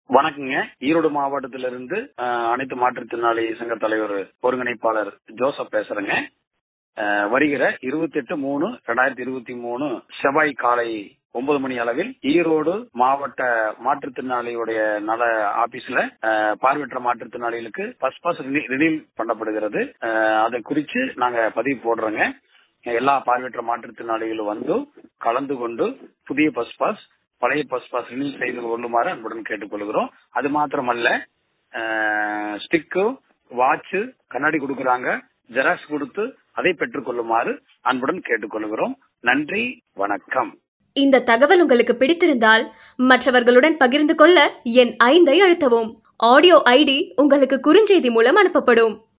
வணக்கங்க ஈரோடு மாவட்டத்திலிருந்து அஹ், அனைத்து மாற்றுத்திறனாளி சங்க தலைவர் ஒருங்கிணைப்பாளர் ஜோசப் பேசுறேங்க அஹ், வருகிற இருபத்தி எட்டு மூணு ரெண்டாயிரத்தி இருபத்தி மூணு செவ்வாய் காலை ஒன்பது மணி அளவில் ஈரோடு மாவட்ட மாற்றுத்திறனாளியுடைய நல ஆபீஸ்ல அஹ், பார்வையற்ற மாற்றுத்திறனாளிகளுக்கு பஸ் பாஸ் ரினில் பண்ணப்படுகிறது அஹ், அதை குறித்து நாங்க பதிவு போடுறோங்க எல்லா பார்வையற்ற மாற்றுத்திறனாளிகளும் வந்து கலந்து கொண்டு புதிய பஸ் பாஸ் பழைய பஸ் பாஸ் ரினில் செய்து கொள்ளுமாறு அன்புடன் கேட்டுக்கொள்கிறோம் அது மாத்திரமல்ல ஸ்டிக்கு வாட்ச் கண்ணாடி கொடுக்கறாங்க ஜெராக்ஸ் கொடுத்து அதை பெற்றுக்கொள்ளுமாறு அன்புடன் கேட்டுக்கொள்கிறோம் நன்றி வணக்கம் இந்த தகவல் உங்களுக்கு பிடித்திருந்தால் மற்றவர்களுடன் பகிர்ந்து கொள்ள என் ஐந்தை அழுத்தவும் ஆடியோ ஐடி உங்களுக்கு குறுஞ்செய்தி மூலம் அனுப்பப்படும்